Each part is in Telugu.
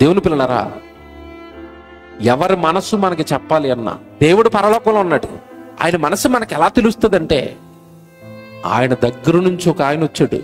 దేవుని పిల్లలరా ఎవరి మనస్సు మనకి చెప్పాలి అన్న దేవుడు పరలోకంలో ఉన్నాడు ఆయన మనసు మనకి ఎలా తెలుస్తుందంటే ఆయన దగ్గర నుంచి ఒక ఆయన వచ్చాడు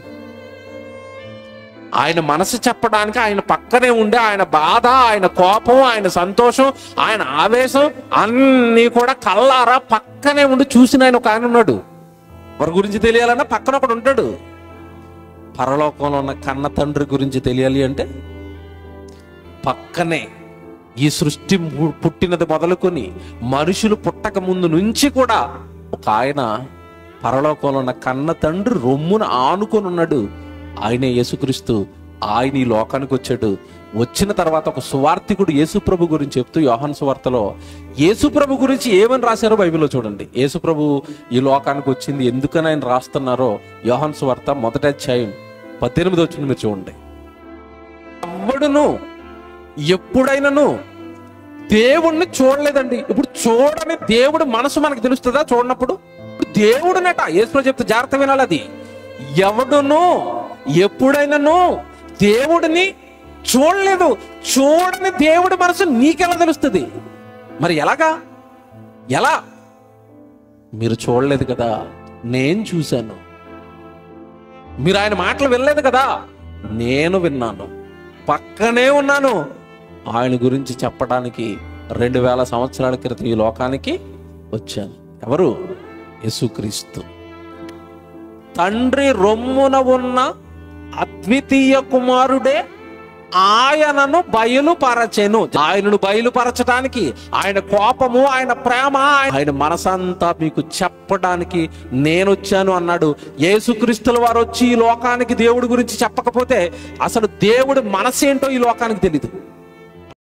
ఆయన మనసు చెప్పడానికి ఆయన పక్కనే ఉండే ఆయన బాధ ఆయన కోపం ఆయన సంతోషం ఆయన ఆవేశం అన్నీ కూడా కల్లారా పక్కనే ఉండి చూసిన ఆయన ఒక ఆయన ఉన్నాడు ఎవరి గురించి తెలియాలన్నా పక్కన ఒకడు ఉంటాడు పరలోకంలో ఉన్న కన్న తండ్రి గురించి తెలియాలి అంటే పక్కనే ఈ సృష్టి ము- పుట్టినది మొదలుకొని మనుషులు పుట్టక ముందు నుంచి కూడా ఒక ఆయన పరలోకంలో ఉన్న కన్న తండ్రి రొమ్మున ఆనుకొని ఉన్నాడు ఆయనే యేసుక్రీస్తు ఆయన ఈ లోకానికి వచ్చాడు వచ్చిన తర్వాత ఒక సువార్థికుడు యేసుప్రభు గురించి చెప్తూ యోహాన్ సువార్తలో యేసుప్రభు గురించి ఏమని రాశారో బైబిల్లో చూడండి యేసుప్రభు ఈ లోకానికి వచ్చింది ఎందుకని ఆయన రాస్తున్నారో యోహాన్ సువార్త మొదటి అధ్యాయం పద్దెనిమిది వచ్చింది మీరు చూడండి ఎవడును ఎప్పుడైనాను దేవుణ్ణి చూడలేదండి ఇప్పుడు చూడని దేవుడు మనసు మనకు తెలుస్తుందా చూడనప్పుడు ఇప్పుడు దేవుడునట యేసులో చెప్తే జాగ్రత్త వినాలి అది ఎవడును ఎప్పుడైనాను దేవుడిని చూడలేదు చూడని దేవుడి మనసు నీకెలా తెలుస్తుంది మరి ఎలాగా ఎలా మీరు చూడలేదు కదా నేను చూశాను మీరు ఆయన మాటలు వినలేదు కదా నేను విన్నాను పక్కనే ఉన్నాను ఆయన గురించి చెప్పడానికి రెండు వేల సంవత్సరాల క్రితం ఈ లోకానికి వచ్చాను ఎవరు యేసుక్రీస్తు తండ్రి రొమ్మున ఉన్న అద్వితీయ కుమారుడే ఆయనను బయలుపరచెను ఆయనను బయలుపరచడానికి ఆయన కోపము ఆయన ప్రేమ ఆయన మనసంతా మీకు చెప్పడానికి నేను వచ్చాను అన్నాడు యేసుక్రీస్తుల వారు వచ్చి ఈ లోకానికి దేవుడి గురించి చెప్పకపోతే అసలు దేవుడి మనసేంటో ఈ లోకానికి తెలీదు